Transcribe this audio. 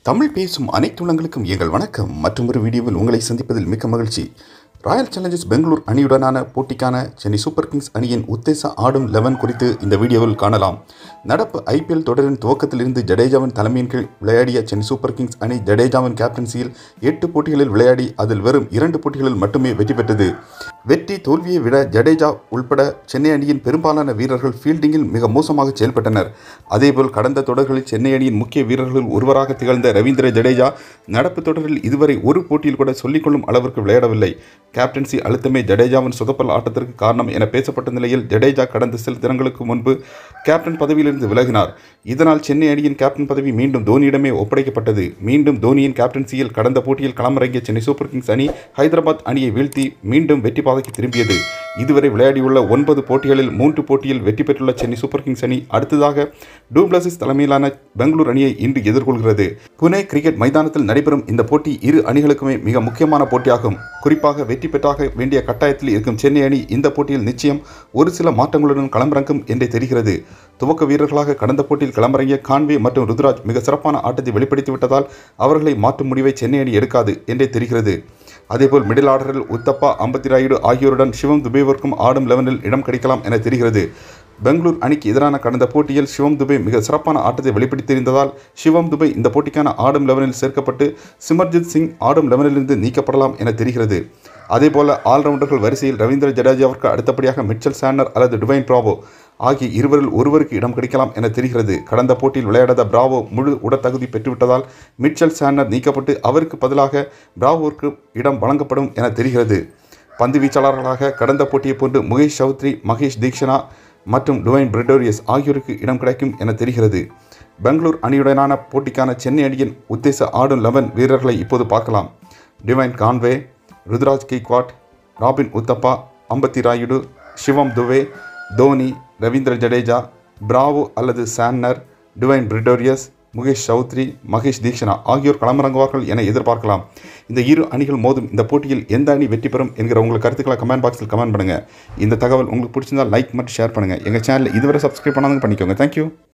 தமிழ் பேசும் அனைத்து உள்ளங்களுக்கும் எங்கள் வணக்கம் மற்றும் ஒரு வீடியோவில் உங்களை சந்திப்பதில் மிக்க மகிழ்ச்சி ராயல் சேலஞ்சர்ஸ் பெங்களூர் அணியுடனான போட்டிக்கான சென்னை சூப்பர் கிங்ஸ் அணியின் உத்தேச ஆடும் லெவன் குறித்து இந்த வீடியோவில் காணலாம் நடப்பு ஐபிஎல் தொடரின் துவக்கத்திலிருந்து ஜடேஜாவின் தலைமையின் கீழ் விளையாடிய சென்னை சூப்பர் கிங்ஸ் அணி ஜடேஜாவின் கேப்டன்சியில் எட்டு போட்டிகளில் விளையாடி அதில் வெறும் இரண்டு போட்டிகளில் மட்டுமே வெற்றி பெற்றது வெற்றி தோல்வியை விட ஜடேஜா உள்பட சென்னை அணியின் பெரும்பாலான வீரர்கள் ஃபீல்டிங்கில் மிக மோசமாக செயல்பட்டனர் அதேபோல் கடந்த தொடர்களில் சென்னை அணியின் முக்கிய வீரர்களில் ஒருவராக திகழ்ந்த ரவீந்திர ஜடேஜா நடப்பு தொடரில் இதுவரை ஒரு போட்டியில் கூட சொல்லிக்கொள்ளும் அளவிற்கு விளையாடவில்லை கேப்டன்சி அழுத்தமே ஜடேஜாவின் சொதப்பல் ஆட்டத்திற்கு காரணம் என பேசப்பட்ட நிலையில் ஜடேஜா கடந்த சில தினங்களுக்கு முன்பு கேப்டன் பதவியிலிருந்து விலகினார் இதனால் சென்னை அணியின் கேப்டன் பதவி மீண்டும் தோனியிடமே ஒப்படைக்கப்பட்டது மீண்டும் தோனியின் கேப்டன்சியில் கடந்த போட்டியில் களமிறங்கிய சென்னை சூப்பர் கிங்ஸ் அணி ஹைதராபாத் அணியை வீழ்த்தி மீண்டும் வெற்றி பாதைக்கு திரும்பியது இதுவரை விளையாடியுள்ள ஒன்பது போட்டிகளில் மூன்று போட்டியில் வெற்றி பெற்றுள்ள சென்னை சூப்பர் கிங்ஸ் அணி அடுத்ததாக டூப்ளசிஸ் தலைமையிலான பெங்களூர் அணியை இன்று எதிர்கொள்கிறது புனே கிரிக்கெட் மைதானத்தில் நடைபெறும் இந்த போட்டி இரு அணிகளுக்குமே மிக முக்கியமான போட்டியாகும் குறிப்பாக வெற்றி பெற்றாக வேண்டிய கட்டாயத்தில் இருக்கும் சென்னை அணி இந்த போட்டியில் நிச்சயம் ஒரு சில மாற்றங்களுடன் களமிறங்கும் என்றே தெரிகிறது துவக்க வீரர்களாக கடந்த போட்டியில் களமிறங்கிய கான்வே மற்றும் ருத்ராஜ் மிக சிறப்பான ஆட்டத்தை வெளிப்படுத்தி விட்டதால் அவர்களை மாற்றும் முடிவை சென்னை அணி எடுக்காது என்றே தெரிகிறது அதேபோல் மிடில் ஆர்டரில் உத்தப்பா அம்பத்தி ராயுடு ஆகியோருடன் சிவம் துபேவிற்கும் ஆடும் லெவனில் இடம் கிடைக்கலாம் என தெரிகிறது பெங்களூர் அணிக்கு எதிரான கடந்த போட்டியில் சிவம் துபே மிக சிறப்பான ஆட்டத்தை வெளிப்படுத்தியிருந்ததால் சிவம் துபே இந்த போட்டிக்கான ஆடும் லெவனில் சேர்க்கப்பட்டு சிமர்ஜித் சிங் ஆடும் லெவனிலிருந்து நீக்கப்படலாம் என தெரிகிறது அதேபோல ஆல்ரவுண்டர்கள் வரிசையில் ரவீந்திர ஜடேஜாவிற்கு அடுத்தபடியாக மிச்சல் சாண்டர் அல்லது டுவைன் பிராவோ ஆகிய இருவரில் ஒருவருக்கு இடம் கிடைக்கலாம் என தெரிகிறது கடந்த போட்டியில் விளையாடாத பிராவோ முழு உடற்தகுதி பெற்றுவிட்டதால் மிச்சல் சாண்டர் நீக்கப்பட்டு அவருக்கு பதிலாக பிராவோவிற்கு இடம் வழங்கப்படும் என தெரிகிறது பந்து வீச்சாளர்களாக கடந்த போட்டியை போன்று முகேஷ் சௌத்ரி மகேஷ் தீக்ஷனா மற்றும் டுவைன் பிரிடோரியஸ் ஆகியோருக்கு இடம் கிடைக்கும் என தெரிகிறது பெங்களூர் அணியுடனான போட்டிக்கான சென்னை அணியின் உத்தேச ஆடும் லெவன் வீரர்களை இப்போது பார்க்கலாம் Devon Conway Ruturaj Gaikwad Robin Uthappa Ambati Rayudu Shivam Dube Dhoni Ravindra Jadeja Bravo அல்லது Santner Dwaine Pretorius Mukesh Choudhary Maheesh Theekshana ஆகியோர் களமிறங்குவார்கள் என எதிர்பார்க்கலாம் இந்த இரு அணிகள் மோதும் இந்த போட்டியில் எந்த அணி வெற்றி பெறும் என்கிற உங்கள் கருத்துக்களை கமெண்ட் பாக்ஸில் கமெண்ட் பண்ணுங்கள் இந்த தகவல் உங்களுக்கு பிடிச்சிருந்தால் லைக் மற்றும் ஷேர் பண்ணுங்கள் எங்கள் சேனலில் இதுவரை சப்ஸ்கிரைப் பண்ணாதவங்க பண்ணிக்கோங்க தேங்க்யூ